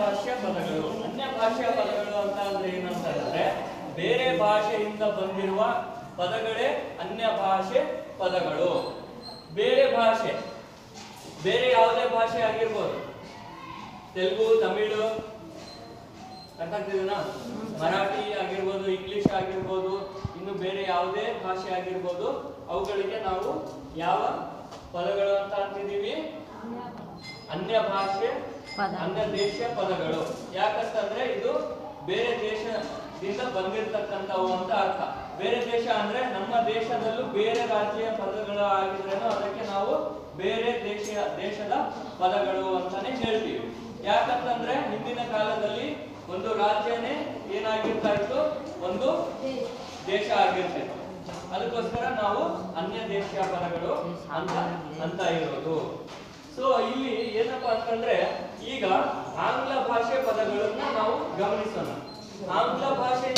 ಭಾಷೆಯ ಪದಗಳು ಅನ್ಯ ಭಾಷೆಯ ಪದಗಳು ಅಂತ ಅಂದ್ರೆ ಏನಂತಂದ್ರೆ ಬೇರೆ ಭಾಷೆಯಿಂದ ಬಂದಿರುವ ಪದಗಳೇ ಅನ್ಯ ಭಾಷೆ ಪದಗಳು ಬೇರೆ ಭಾಷೆ ಬೇರೆ ಯಾವುದೇ ಭಾಷೆ ಆಗಿರ್ಬೋದು ತೆಲುಗು ತಮಿಳು ಅರ್ಥ ಆಗ್ತಿದೆನಾ ಮರಾಠಿ ಆಗಿರ್ಬೋದು ಇಂಗ್ಲಿಷ್ ಆಗಿರ್ಬೋದು ಇನ್ನು ಬೇರೆ ಯಾವುದೇ ಭಾಷೆ ಆಗಿರ್ಬೋದು ಅವುಗಳಿಗೆ ನಾವು ಯಾವ ಪದಗಳು ಅಂತ ಅಂತಿದೀವಿ ಅನ್ಯ ಭಾಷೆ ಪದ. ಅನ್ಯ ದೇಶ ಪದಗಳು ಯಾಕಂತಂದ್ರೆ ಇದು ಬೇರೆ ದೇಶದಿಂದ ಬಂದಿರತಕ್ಕಂಥವು ಅಂತ ಅರ್ಥ ಬೇರೆ ದೇಶ ಅಂದ್ರೆ ನಮ್ಮ ದೇಶದಲ್ಲೂ ಬೇರೆ ರಾಜ್ಯ ಪದಗಳು ಆಗಿದ್ರೇನು ಅದಕ್ಕೆ ನಾವು ಬೇರೆ ದೇಶ ದೇಶದ ಪದಗಳು ಅಂತಾನೆ ಹೇಳ್ತೀವಿ ಯಾಕಂತಂದ್ರೆ ಹಿಂದಿನ ಕಾಲದಲ್ಲಿ ಒಂದು ರಾಜ್ಯನೇ ಏನಾಗಿರ್ತಾ ಇತ್ತು ಒಂದು ದೇಶ ಆಗಿರ್ತಿತ್ತು ಅದಕ್ಕೋಸ್ಕರ ನಾವು ಅನ್ಯ ದೇಶೀಯ ಪದಗಳು ಅಂತ ಅಂತ ಇರೋದು ಸೊ ಇಲ್ಲಿ ಏನಪ್ಪಾ ಅಂತಂದ್ರೆ ಈಗ ಆಂಗ್ಲ ಭಾಷೆ ಪದಗಳನ್ನ ನಾವು ಗಮನಿಸೋಣ ಆಂಗ್ಲ ಭಾಷೆ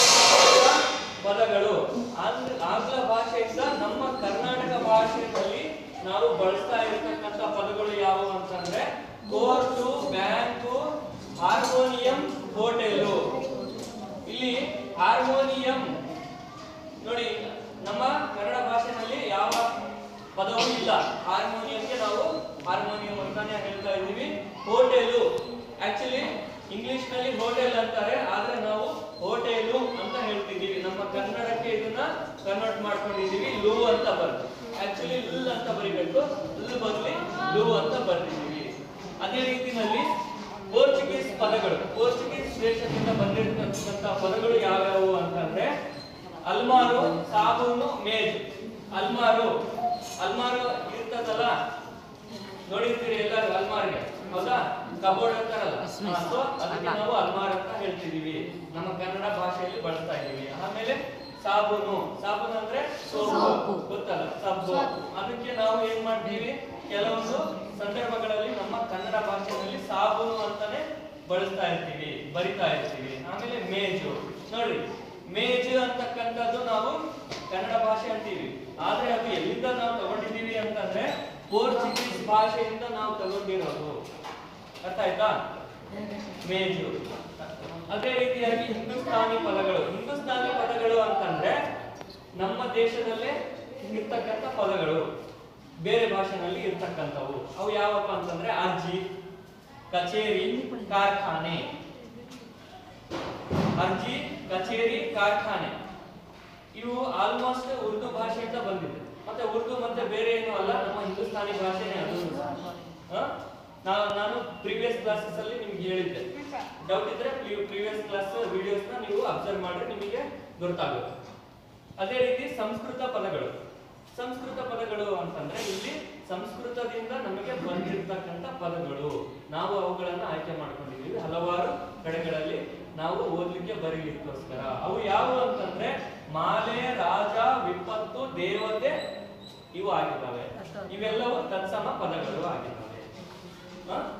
ಪದಗಳು ಆಂಗ್ಲ ಆಂಗ್ಲ ಭಾಷೆಯಿಂದ ನಮ್ಮ ಕರ್ನಾಟಕ ಭಾಷೆಯಲ್ಲಿ ನಾವು ಬಳಸ್ತಾ ಇರತಕ್ಕಂತ ಪದಗಳು ಯಾವುವು ಅಂತಂದ್ರೆ ಕೋರ್ಟು ಬ್ಯಾಂಕು ಹಾರ್ಮೋನಿಯಂ ಹೋಟೆಲು ಇಲ್ಲಿ ಹಾರ್ಮೋನಿಯಂ ನೋಡಿ ನಮ್ಮ ಕನ್ನಡ ಭಾಷೆನಲ್ಲಿ ಯಾವ ಪದವೂ ಇಲ್ಲ ಹಾರ್ಮೋನಿಯಂಗೆ ನಾವು ಹಾರ್ಮೋನಿಯಂ ಅಂತಾನೆ ಹೇಳ್ತಾ ಇದ್ದೀವಿ ಹೋಟೆಲು ಆಕ್ಚುಲಿ ಇಂಗ್ಲಿಷ್ ನಲ್ಲಿ ಹೋಟೆಲ್ ಅಂತಾರೆ ಆದ್ರೆ ನಾವು ಹೋಟೆಲು ಅಂತ ಹೇಳ್ತಿದ್ದೀವಿ ನಮ್ಮ ಕನ್ನಡಕ್ಕೆ ಇದನ್ನ ಕನ್ವರ್ಟ್ ಮಾಡ್ಕೊಂಡಿದ್ದೀವಿ ಲೂ ಅಂತ ಬರುತ್ತೆ ಆಕ್ಚುಲಿ ಲುಲ್ ಅಂತ ಬರಿಬೇಕು ಲುಲ್ ಬದಲಿ ಲೂ ಅಂತ ಬರ್ತಿದ್ದೀವಿ ಅದೇ ರೀತಿನಲ್ಲಿ ಪೋರ್ಚುಗೀಸ್ ಪದಗಳು ಪೋರ್ಚುಗೀಸ್ ದೇಶದಿಂದ ಬಂದಿರತಕ್ಕಂತ ಪದಗಳು ಯಾವ್ಯಾವು ಅಂತಂದ್ರೆ ಅಲ್ಮಾರು ಸಾಬೂನು ಮೇಜ್ ಅಲ್ಮಾರು ಅಲ್ಮಾರು ಇರ್ತದಲ್ಲ ನೋಡಿರ್ತೀರಿ ಎಲ್ಲರೂ ಅಲ್ಮಾರ್ಗೆ ಹೌದಾ ಕಬೋರ್ಡ್ ಅಂತಾರಲ್ಲ Yes, miss. ಸೊ ಅದಕ್ಕೆ ಅಲ್ಲ. ನಾವು ಅಲ್ಮಾರ್ ಅಂತ ಹೇಳ್ತಿದೀವಿ ನಮ್ಮ ಕನ್ನಡ ಭಾಷೆಯಲ್ಲಿ ಬಳಸ್ತಾ ಇದೀವಿ ಆಮೇಲೆ ಸಾಬೂನು ಸಾಬೂನು ಅಂದ್ರೆ ಸೋಪು ಸೋಪು. ಗೊತ್ತಲ್ಲ ಸಬ್ಬು ಅದಕ್ಕೆ ನಾವು ಏನ್ ಮಾಡ್ತೀವಿ ಕೆಲವೊಂದು ಸಂದರ್ಭಗಳಲ್ಲಿ ನಮ್ಮ ಕನ್ನಡ ಭಾಷೆಯಲ್ಲಿ ಸಾಬೂನು ಅಂತಾನೆ ಬಳಸ್ತಾ ಇರ್ತೀವಿ ಬರಿತಾ ಇರ್ತೀವಿ ಆಮೇಲೆ ಮೇಜು ನೋಡ್ರಿ ಮೇಜು ಅಂತಕ್ಕಂಥದ್ದು ನಾವು ಕನ್ನಡ ಭಾಷೆ ಅಂತೀವಿ ಆದ್ರೆ ಅದು ಎಲ್ಲಿಂದ ನಾವು ತಗೊಂಡಿದೀವಿ ಅಂತಂದ್ರೆ ಪೋರ್ಚುಗೀಸ್ ಭಾಷೆಯಿಂದ ನಾವು ತಗೊಂಡಿರೋದು ಅರ್ಥ ಆಯ್ತಾ ಮೇಜು ಅದೇ ರೀತಿಯಾಗಿ ಹಿಂದೂಸ್ತಾನಿ ಪದಗಳು ಹಿಂದೂಸ್ತಾನಿ ಪದಗಳು ಅಂತಂದ್ರೆ ನಮ್ಮ ದೇಶದಲ್ಲೇ ಇರ್ತಕ್ಕಂಥ ಪದಗಳು ಬೇರೆ ಭಾಷೆನಲ್ಲಿ ಇರ್ತಕ್ಕಂಥವು ಅವು ಯಾವಪ್ಪ ಅಂತಂದ್ರೆ ಅರ್ಜಿ ಕಚೇರಿ ಕಾರ್ಖಾನೆ ಅರ್ಜಿ ಕಚೇರಿ ಕಾರ್ಖಾನೆ ಇವು ಆಲ್ಮೋಸ್ಟ್ ಉರ್ದು ಭಾಷೆಯಿಂದ ಬಂದಿದೆ ಮತ್ತೆ ಉರ್ದು ಮತ್ತೆ ಬೇರೆ ಏನು ಅಲ್ಲ ನಮ್ಮ ಹಿಂದೂಸ್ತಾನಿ ಭಾಷೆನೇ ಅದು ಹ? ನಾ- ನಾನು ಪ್ರೀವಿಯಸ್ ಕ್ಲಾಸಸ್ ಅಲ್ಲಿ ನಿಮ್ಗೆ ಹೇಳಿದ್ದೆ ಡೌಟ್ ಇದ್ರೆ ಪ್ರೀವಿಯಸ್ ಕ್ಲಾಸ್ ವಿಡಿಯೋಸ್ ನ ನೀವು ಅಬ್ಸರ್ವ್ ಮಾಡ್ರೆ ನಿಮಗೆ ಗೊತ್ತಾಗುತ್ತೆ ಅದೇ ರೀತಿ ಸಂಸ್ಕೃತ ಪದಗಳು ಸಂಸ್ಕೃತ ಪದಗಳು ಅಂತಂದ್ರೆ ಇಲ್ಲಿ ಸಂಸ್ಕೃತದಿಂದ ನಮಗೆ ಬಂದಿರತಕ್ಕಂತ ಪದಗಳು ನಾವು ಅವುಗಳನ್ನ ಆಯ್ಕೆ ಮಾಡ್ಕೊಂಡಿದ್ದೀವಿ ಹಲವಾರು ಕಡೆಗಳಲ್ಲಿ ನಾವು ಓದ್ಲಿಕ್ಕೆ ಬರೀಲಿಕ್ಕೋಸ್ಕರ ಅವು ಯಾವುವು ಅಂತಂದ್ರೆ ಮಾಲೆ ರಾಜ ವಿಪತ್ತು ದೇವತೆ ಇವು ಆಗಿದ್ದಾವೆ ಇವೆಲ್ಲವೂ ತತ್ಸಮ ಪದಗಳು ಆಗಿದ್ದಾವೆ ಹ?